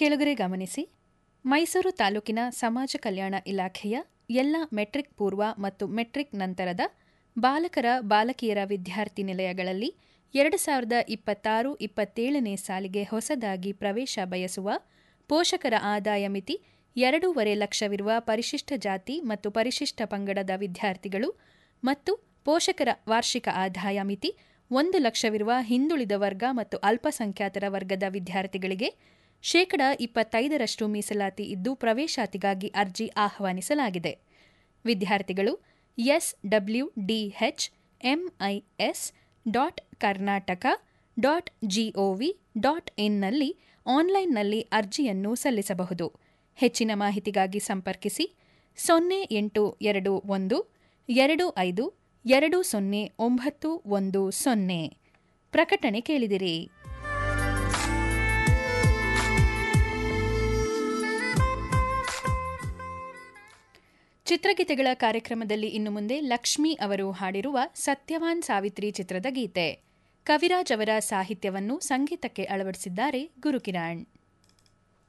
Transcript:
ಕೆಳಗರೆ ಗಮನಿಸಿ ಮೈಸೂರು ತಾಲೂಕಿನ ಸಮಾಜ ಕಲ್ಯಾಣ ಇಲಾಖೆಯ ಎಲ್ಲ ಮೆಟ್ರಿಕ್ ಪೂರ್ವ ಮತ್ತು ಮೆಟ್ರಿಕ್ ನಂತರದ ಬಾಲಕರ ಬಾಲಕಿಯರ ವಿದ್ಯಾರ್ಥಿ ನಿಲಯಗಳಲ್ಲಿ ಎರಡು ಸಾವಿರದ ಇಪ್ಪತ್ತಾರು ಇಪ್ಪತ್ತೇಳನೇ ಸಾಲಿಗೆ ಹೊಸದಾಗಿ ಪ್ರವೇಶ ಬಯಸುವ ಪೋಷಕರ ಆದಾಯ ಮಿತಿ ಎರಡೂವರೆ ಲಕ್ಷವಿರುವ ಪರಿಶಿಷ್ಟ ಜಾತಿ ಮತ್ತು ಪರಿಶಿಷ್ಟ ಪಂಗಡದ ವಿದ್ಯಾರ್ಥಿಗಳು ಮತ್ತು ಪೋಷಕರ ವಾರ್ಷಿಕ ಆದಾಯ ಮಿತಿ ಒಂದು ಲಕ್ಷವಿರುವ ಹಿಂದುಳಿದ ವರ್ಗ ಮತ್ತು ಅಲ್ಪಸಂಖ್ಯಾತರ ವರ್ಗದ ವಿದ್ಯಾರ್ಥಿಗಳಿಗೆ ಶೇಕಡ ಇಪ್ಪತ್ತೈದರಷ್ಟು ಮೀಸಲಾತಿ ಇದ್ದು ಪ್ರವೇಶಾತಿಗಾಗಿ ಅರ್ಜಿ ಆಹ್ವಾನಿಸಲಾಗಿದೆ ವಿದ್ಯಾರ್ಥಿಗಳು S W DH MIS dot Karnataka dot GOV dot ಇನ್ನಲ್ಲಿ ಆನ್ಲೈನ್ನಲ್ಲಿ ಅರ್ಜಿಯನ್ನು ಸಲ್ಲಿಸಬಹುದು ಹೆಚ್ಚಿನ ಮಾಹಿತಿಗಾಗಿ ಸಂಪರ್ಕಿಸಿ ಸೊನ್ನೆ ಎಂಟು ಎರಡು ಒಂದು ಎರಡು ಐದು ಎರಡು ಸೊನ್ನೆ ಒಂಬತ್ತು ಒಂದು ಸೊನ್ನೆ ಪ್ರಕಟಣೆ ಕೇಳಿದಿರಿ ಚಿತ್ರಗೀತೆಗಳ ಕಾರ್ಯಕ್ರಮದಲ್ಲಿ ಇನ್ನು ಮುಂದೆ ಲಕ್ಷ್ಮಿ ಅವರು ಹಾಡಿರುವ ಸತ್ಯವಾನ್ ಸಾವಿತ್ರಿ ಚಿತ್ರದ ಗೀತೆ ಕವಿರಾಜ್ ಅವರ ಸಾಹಿತ್ಯವನ್ನು ಸಂಗೀತಕ್ಕೆ ಅಳವಡಿಸಿದ್ದಾರೆ ಗುರುಕಿರಣ್